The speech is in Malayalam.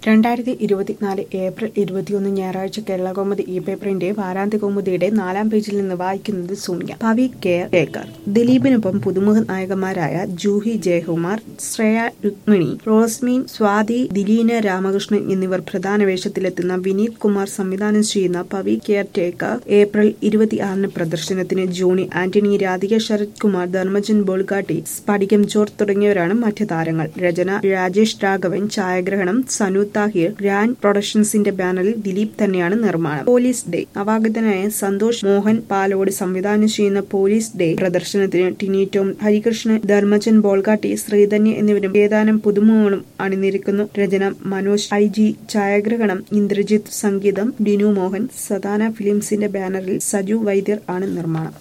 രണ്ടായിരത്തി ഇരുപത്തിനാല് ഏപ്രിൽ ഇരുപത്തിയൊന്ന് ഞായറാഴ്ച കേരളകൗമുദി ഈ പേപ്പറിന്റെ വാരാന്ത്യ കൗമുദിയുടെ നാലാം പേജിൽ നിന്ന് വായിക്കുന്നത് സോണിയ പവി കെയർ ടേക്കർ ദിലീപിനൊപ്പം പുതുമുഖ നായകന്മാരായ ജൂഹി ജയകുമാർ ശ്രേയ രുക്മിണി റോസ്മീൻ സ്വാതി ദിലീന രാമകൃഷ്ണൻ എന്നിവർ പ്രധാന വേഷത്തിലെത്തുന്ന വിനീത് കുമാർ സംവിധാനം ചെയ്യുന്ന പവി കെയർ ടേക്കർ ഏപ്രിൽ ഇരുപത്തിയാറിന് പ്രദർശനത്തിന് ജോണി ആന്റണി രാധിക ശരത് കുമാർ ധർമ്മജൻ ബോൾഗാട്ടി സ്ഫടികം ജോർജ് തുടങ്ങിയവരാണ് മറ്റ് താരങ്ങൾ രചന രാജേഷ് രാഘവൻ ഛായാഗ്രഹണം സനു താഹിർ ഗ്രാൻഡ് പ്രൊഡക്ഷൻസിന്റെ ബാനറിൽ ദിലീപ് തന്നെയാണ് നിർമ്മാണം പോലീസ് ഡേ നവാഗതനായ സന്തോഷ് മോഹൻ പാലോട് സംവിധാനം ചെയ്യുന്ന പോലീസ് ഡേ പ്രദർശനത്തിന് ടിനി ടോം ഹരികൃഷ്ണൻ ധർമ്മജൻ ബോൾഗാട്ടി ശ്രീധന്യ എന്നിവരും ഏതാനും പുതുമുഖങ്ങളും അണിനിരക്കുന്നു രചന മനോജ് ഐ ജി ഛായാഗ്രഹണം ഇന്ദ്രജിത്ത് സംഗീതം ഡിനു മോഹൻ സദാന ഫിലിംസിന്റെ ബാനറിൽ സജു വൈദ്യർ ആണ് നിർമ്മാണം